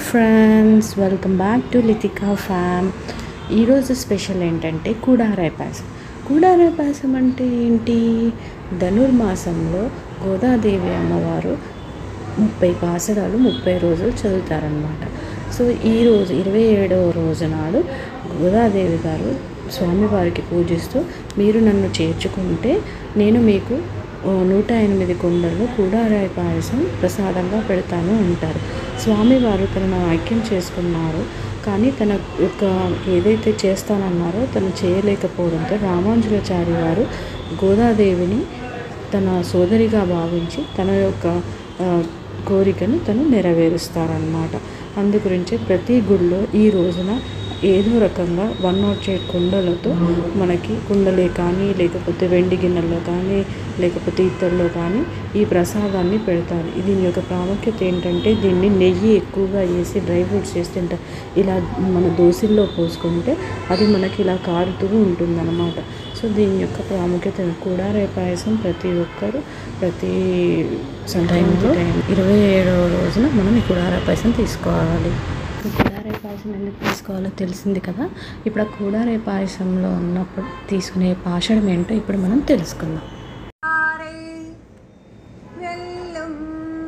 Friends welcome back to Lithika fam ఈరోజు special ఏంటంటే కూడారాయి పాయసం కూడారాయి పాయసం అంటే ఏంటి ధనుర్మాసంలో గోదాదేవి అమ్మవారు ముప్పై పాసరాలు ముప్పై రోజులు చదువుతారనమాట సో ఈ రోజు ఇరవై ఏడవ రోజు నాడు గోదాదేవి గారు స్వామివారికి పూజిస్తూ మీరు నన్ను చేర్చుకుంటే నేను మీకు ఓ నూట ఎనిమిది కుండల్లో కూడారాయి పాయసం ప్రసాదంగా పెడతాను అంటారు స్వామివారు తనను ఐక్యం చేసుకున్నారు కానీ తన యొక్క ఏదైతే చేస్తానన్నారో తను చేయలేకపోవడంతో రామాంజులాచారి వారు గోదాదేవిని తన సోదరిగా భావించి తన యొక్క ఆ, కోరికను తను నెరవేరుస్తారనమాట అందు గురించే ప్రతి గుడిలో ఈ రోజున ఏదో రకంగా వన్ నాట్ ఎయిట్ కుండలతో మనకి కుండలే కానీ లేకపోతే వెండి గిన్నెల్లో కానీ లేకపోతే ఇత్తడిలో కానీ ఈ ప్రసాదాన్ని పెడతారు దీని యొక్క ప్రాముఖ్యత ఏంటంటే దీన్ని నెయ్యి ఎక్కువగా వేసి డ్రై ఫ్రూట్స్ చేసి తింటారు ఇలా మన దోశల్లో పోసుకుంటే అది మనకి ఇలా కారుతూ ఉంటుందన్నమాట సో దీని యొక్క ప్రాముఖ్యత కూడారే పాయసం ప్రతి ఒక్కరు ప్రతి టైంలో ఇరవై ఏడవ రోజున మనం ఈ కూడారే పాయసం తీసుకోవాలి ఈ కూడారే పాయసం ఎందుకు తీసుకోవాలో తెలిసింది కదా ఇప్పుడు ఆ కూడారే పాయసంలో ఉన్నప్పుడు తీసుకునే పాషడం ఏంటో ఇప్పుడు మనం తెలుసుకుందాం ஆரை வெல்லும்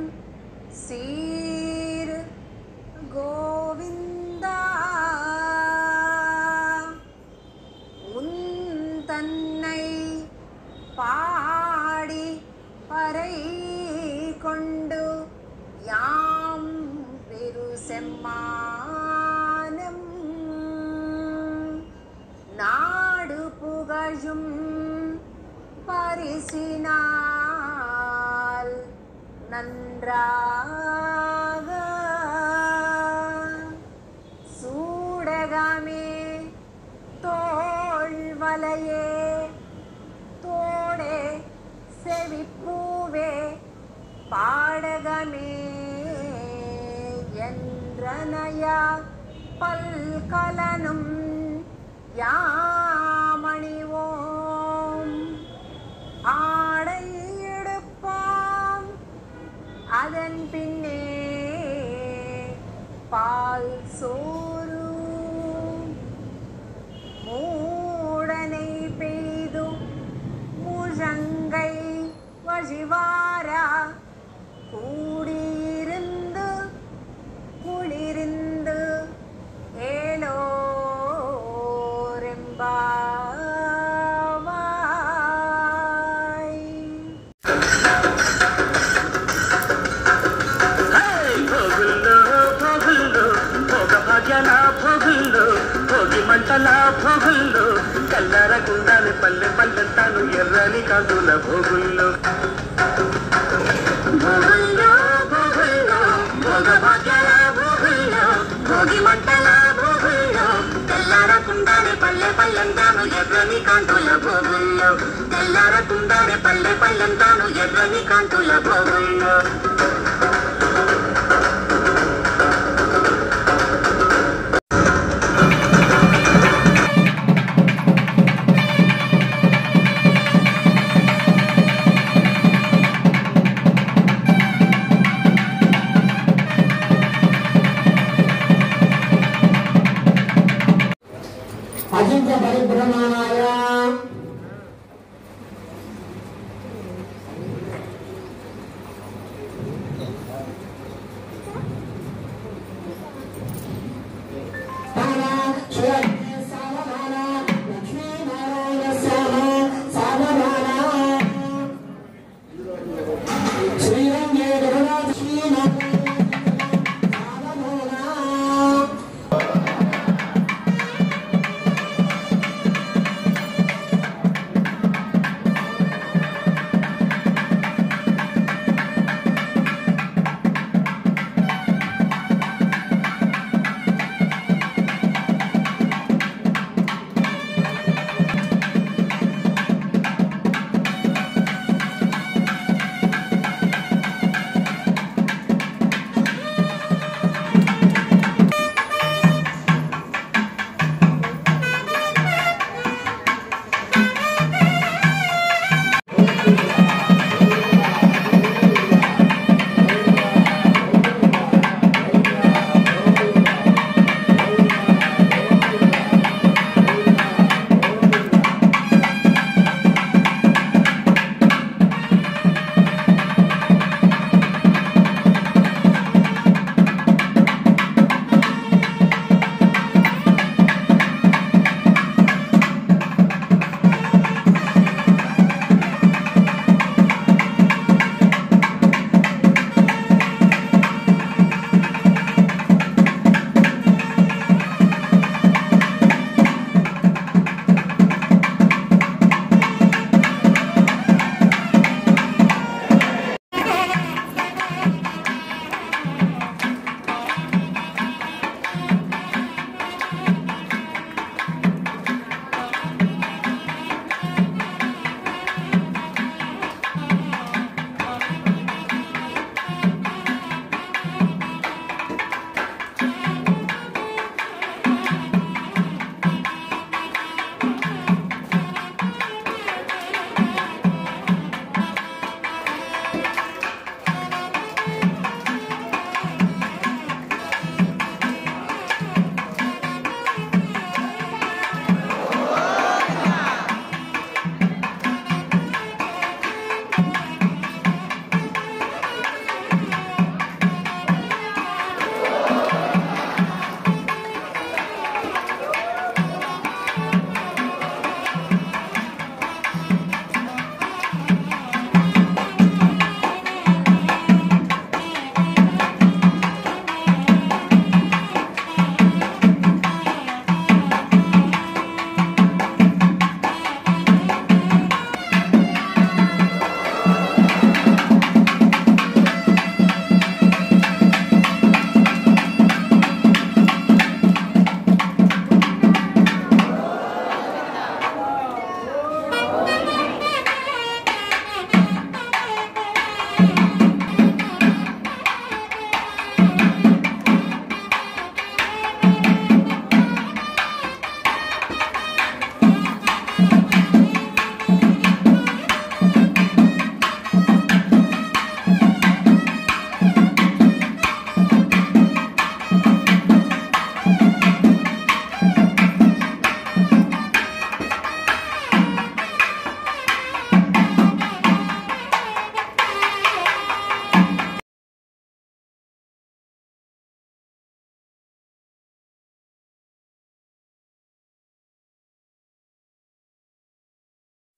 சீர் கோவிந்தா உன் தன்னை பாடி பறை கொண்டு யாம் பெரு செம்மானம் நாடு புகழும் பரிசினால் நன்றாக சூடகமே தோள் வலையே தோடே செவிப்பூவே பாடகமே என்றனையா பல்கலனும் யாமணிவோம் ஆடை எடுப்பாம் அதன் பின்னே பால் சோறு மூடனை பெய்து முழங்கை வழிவாரா கூடியிருந்து குளிரிந்து ஏலோரெம்பாவாய் భోగుల్లో భోగుల్లో భోగ భాగ్యాల భోగుల్లో భోగి మంటల భోగుల్లో కల్లరకుండాని పల్లె పల్లెంతాను ఎర్రని కాంతుల భోగుల్లో భోగుల్లో భోగుల్లో భోగ భాగ్యాల భోగుల్లో భోగి మంటల భోగుల్లో తెల్లారకుండానే పల్లె పల్లెంతాను ఎర్రని కాంతుల భోగుల్లో తెల్లారకుండానే పల్లె పల్లెంతాను ఎర్రని కాంతుల భోగుల్లో అజింత పరిభ్రమణాయ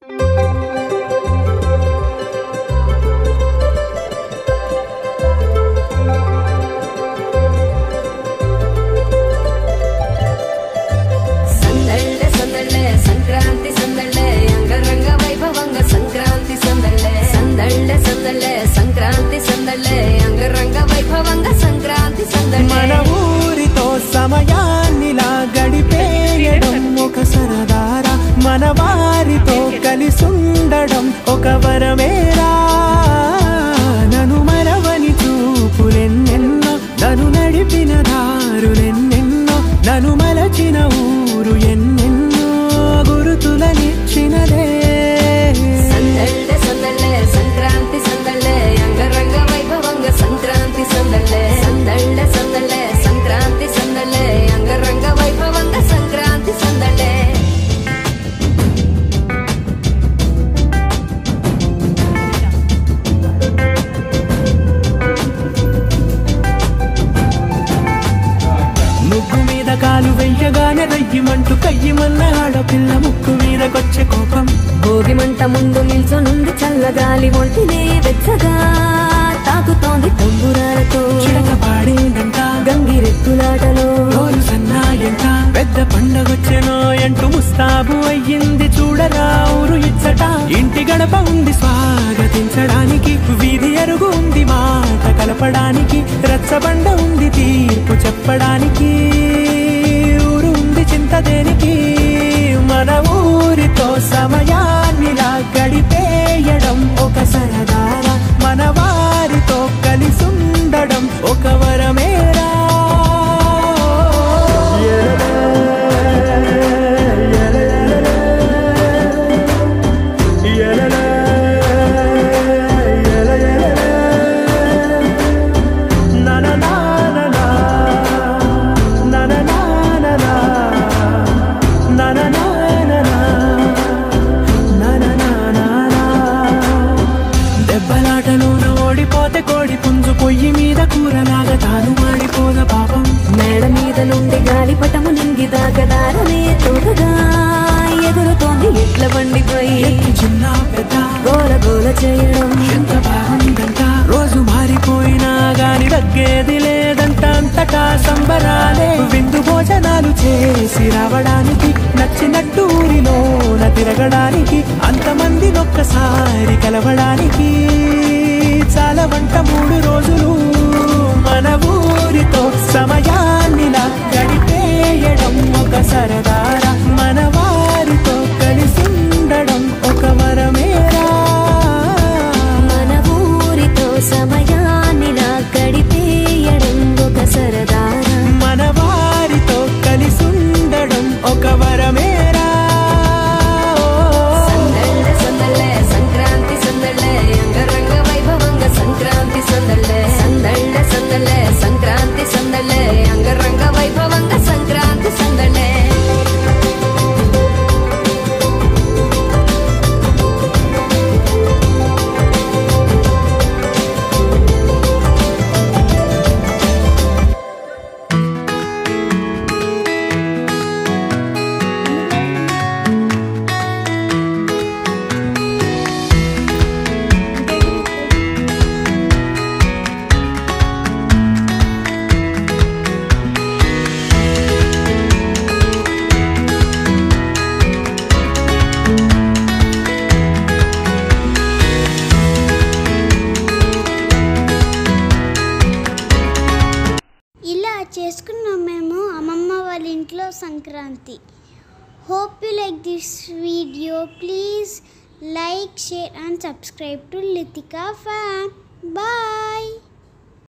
సందళ్ళే సందళ్ళే సంక్రాంతి సందళ్ళే అంగరంగ వైభవంగ సంక్రాంతి సందళ్ళే సందళ్ళే సందళ్ళే సంక్రాంతి సందళ్ళే అంగరంగ వైభవంగ సంక్రాంతి సందళ్ళే మన ఊరితో సమయాన్నిలా గడిపేయడం ఒక సరదారా మన వారితో కలిసుండడం ఒక వరమేరా నన్ను మరవని చూపులెన్నెన్నో నన్ను నడిపిన దారులెన్నెన్నో నన్ను మలచిన ఊరు ఎన్నెన్నో గురుతులనిచ్చినదే సందళ్ళే సందళ్ళే సంక్రాంతి సందళ్ళే అంగరంగ వైభవంగ సంక్రాంతి సందళ్ళే సందళ్ళే సందళ్ళే సంక్రాంతి సందళ్ళే అంగరంగ వైభవంగ సంక్రాంతి సందళ్ళే ముగ్గు మీద కాలు వెయ్యగానే రయ్యమంటూ కయ్యమన్న ఆడపిల్ల ముక్కు మీదకొచ్చే కోపం భోగి మంట ముందు నిల్చొనుంది చల్లగాలి ఒంటినే వెచ్చగా తాకుతోంది తంబురాలతో చిడక పాడేదంట గంగిరెత్తులాటలో రోజు సన్నాయంట పెద్ద పండగొచ్చెనో అంటూ ముస్తాబు అయ్యింది చూడరా ఊరు ఇచ్చట ఇంటి గడప ఉంది స్వాగతించడానికి వీధి అరుగు ఉంది మాట కలపడానికి రచ్చబండ ఉంది తీర్పు చెప్పడానికి ఊరు ఉంది చింత దేనికి మన ఊరితో సమయాన్నిలా గడిపేయడం ఒక సరదారా మన వారితో కలిసుండడం ఒక వరమేరా Na na na na na na na na na na na na na na నా నా నా నా నా. దెబ్బలాటలోన ఓడిపోతే కోడి పుంజు పొయ్యి మీద కూరలాగా తాను మాడిపోద పాపం మేడ మీద నుండి గాలిపటము నింగి దాగదారనే తోటగా ఎగురుతోంది ఎట్ల బండిపోయి ఎత్తి చిన్న పెద్ద గోల గోల చేయడం ఎంత బాగుందంట రోజు మారిపోయినా గాని తగ్గేది లేదంట అంతటా సంబరాలే విందు భోజనాలు చేసి రావడానికి నచ్చినట్టు ఊరిలోన తిరగడానికి అంతమంది ఒక్కసారి కలవడానికి చాలా వంట మూడు రోజులు మన ఊరితో సమయాన్నిలా గడిపేయడం ఒక సరదారా మన వారితో కలిసుండడం ఒక వరమేరా మన ఊరితో సమయాన్నిలా గడిపేయడం ఒక సరదారా మన వారితో కలిసుండడం ఒక వరమేరా సందళ్ళే సందళ్ళే సంక్రాంతి సందళ్ళే అంగరంగ వైభవంగ సంక్రాంతి సందళ్ళే సందళ్ళే సందళ్ళే సంక్రాంతి సందళ్ళే అంగరంగ వైభవంగ సంక్రాంతి సందళ్ళే ఇలా చేసుకున్నాం మేము అమ్మమ్మ వాళ్ళ ఇంట్లో Sankranti hope you like this video please like share and subscribe to Lithika fam bye